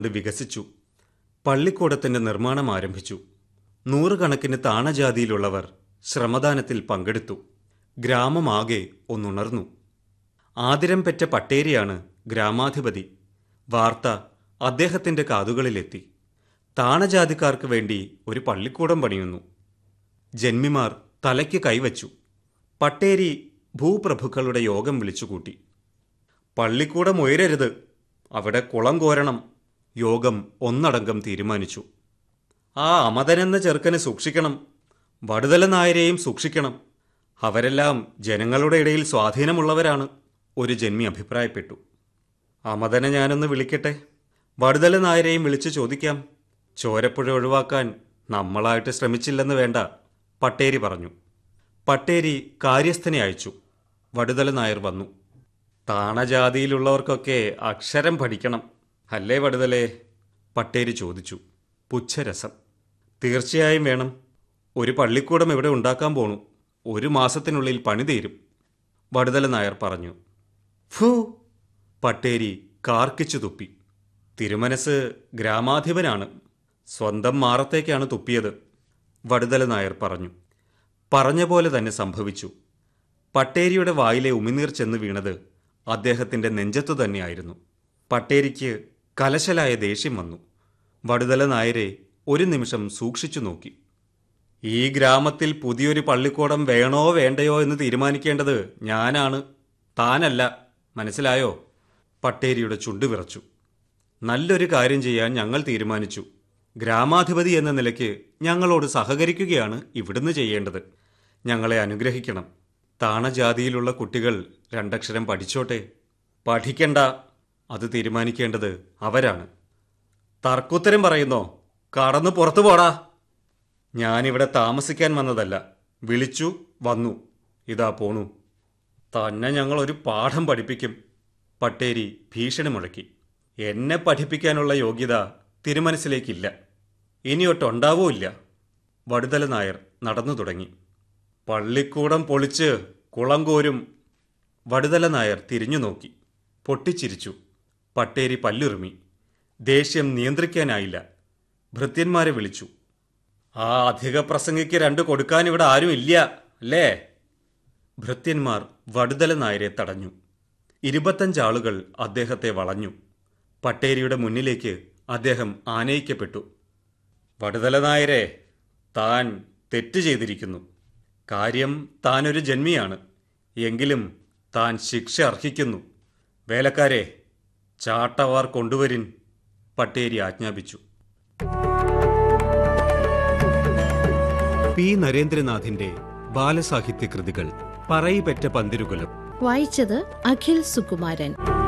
ഇത് വികസിച്ചു പള്ളിക്കൂടത്തിന്റെ നിർമ്മാണം ആരംഭിച്ചു നൂറുകണക്കിന് താണജാതിയിലുള്ളവർ ശ്രമദാനത്തിൽ പങ്കെടുത്തു ഗ്രാമമാകെ ഒന്നുണർന്നു ആതിരം പെറ്റ പട്ടേരിയാണ് ഗ്രാമാധിപതി വാർത്ത അദ്ദേഹത്തിന്റെ കാതുകളിലെത്തി താണജാതിക്കാർക്ക് വേണ്ടി ഒരു പള്ളിക്കൂടം പണിയുന്നു ജന്മിമാർ തലയ്ക്ക് കൈവച്ചു പട്ടേരി ഭൂപ്രഭുക്കളുടെ യോഗം വിളിച്ചുകൂട്ടി പള്ളിക്കൂടം ഉയരരുത് അവിടെ കുളം കോരണം യോഗം ഒന്നടങ്കം തീരുമാനിച്ചു ആ അമതനെന്ന ചെറുക്കനെ സൂക്ഷിക്കണം വടുതല നായരെയും സൂക്ഷിക്കണം അവരെല്ലാം ജനങ്ങളുടെ ഇടയിൽ സ്വാധീനമുള്ളവരാണ് ഒരു ജന്മി അഭിപ്രായപ്പെട്ടു അമതനെ ഞാനൊന്ന് വിളിക്കട്ടെ വടുതല നായരെയും വിളിച്ചു ചോദിക്കാം ചോരപ്പുഴ ഒഴിവാക്കാൻ നമ്മളായിട്ട് ശ്രമിച്ചില്ലെന്ന് വേണ്ട പട്ടേരി പറഞ്ഞു പട്ടേരി കാര്യസ്ഥനെ അയച്ചു വടുതല നായർ വന്നു താണജാതിയിലുള്ളവർക്കൊക്കെ അക്ഷരം പഠിക്കണം അല്ലേ വടുതലേ പട്ടേരി ചോദിച്ചു പുച്ഛരസം തീർച്ചയായും വേണം ഒരു പള്ളിക്കൂടം ഇവിടെ ഉണ്ടാക്കാൻ പോണു ഒരു മാസത്തിനുള്ളിൽ പണി തീരും വടുതല നായർ പറഞ്ഞു ഫൂ പട്ടേരി കാർക്കിച്ചു തുപ്പി തിരുമനസ് ഗ്രാമാധിപനാണ് സ്വന്തം മാറത്തേക്കാണ് തുപ്പിയത് വടുതല നായർ പറഞ്ഞു പറഞ്ഞ പോലെ തന്നെ സംഭവിച്ചു പട്ടേരിയുടെ വായിലെ ഉമിനീർ ചെന്ന് വീണത് അദ്ദേഹത്തിന്റെ നെഞ്ചത്തു തന്നെയായിരുന്നു പട്ടേരിക്ക് കലശലായ ദേഷ്യം വന്നു വടുതല നായരെ ഒരു നിമിഷം സൂക്ഷിച്ചു നോക്കി ഈ ഗ്രാമത്തിൽ പുതിയൊരു പള്ളിക്കൂടം വേണോ വേണ്ടയോ എന്ന് തീരുമാനിക്കേണ്ടത് ഞാനാണ് താനല്ല മനസ്സിലായോ പട്ടേരിയുടെ ചുണ്ടു വിറച്ചു നല്ലൊരു കാര്യം ചെയ്യാൻ ഞങ്ങൾ തീരുമാനിച്ചു ഗ്രാമാധിപതി എന്ന നിലയ്ക്ക് ഞങ്ങളോട് സഹകരിക്കുകയാണ് ഇവിടുന്ന് ചെയ്യേണ്ടത് ഞങ്ങളെ അനുഗ്രഹിക്കണം താണജാതിയിലുള്ള കുട്ടികൾ രണ്ടക്ഷരം പഠിച്ചോട്ടെ പഠിക്കണ്ട അത് തീരുമാനിക്കേണ്ടത് അവരാണ് തർക്കുത്തരം പറയുന്നോ കടന്നു പുറത്തു പോടാ ഞാനിവിടെ താമസിക്കാൻ വന്നതല്ല വിളിച്ചു വന്നു ഇതാ പോണു തന്നെ ഞങ്ങൾ ഒരു പാഠം പഠിപ്പിക്കും പട്ടേരി ഭീഷണി മുഴക്കി എന്നെ പഠിപ്പിക്കാനുള്ള യോഗ്യത തിരുമനസിലേക്കില്ല ഇനിയൊട്ടുണ്ടാവൂല്ല വടുതല നായർ നടന്നു തുടങ്ങി പള്ളിക്കൂടം പൊളിച്ച് കുളം കോരും വടുതല നായർ തിരിഞ്ഞു നോക്കി പൊട്ടിച്ചിരിച്ചു പട്ടേരി പല്ലുറുമി ദേഷ്യം നിയന്ത്രിക്കാനായില്ല ഭൃത്യന്മാരെ വിളിച്ചു ആ അധിക പ്രസംഗിക്ക് രണ്ട് കൊടുക്കാൻ ഇവിടെ ആരും ഇല്ല അല്ലേ ഭൃത്യന്മാർ വടുതല നായരെ തടഞ്ഞു ഇരുപത്തഞ്ചാളുകൾ അദ്ദേഹത്തെ വളഞ്ഞു പട്ടേരിയുടെ മുന്നിലേക്ക് അദ്ദേഹം ആനയിക്കപ്പെട്ടു വടുതല നായരെ താൻ തെറ്റ് ചെയ്തിരിക്കുന്നു കാര്യം താനൊരു ജന്മിയാണ് എങ്കിലും താൻ ശിക്ഷ അർഹിക്കുന്നു വേലക്കാരെ ചാട്ടവാർ കൊണ്ടുവരിൻ പട്ടേരി ആജ്ഞാപിച്ചു പി നരേന്ദ്രനാഥിന്റെ ബാലസാഹിത്യ കൃതികൾ പറയിപ്പറ്റ പന്തിരുകുലം വായിച്ചത് അഖിൽ സുകുമാരൻ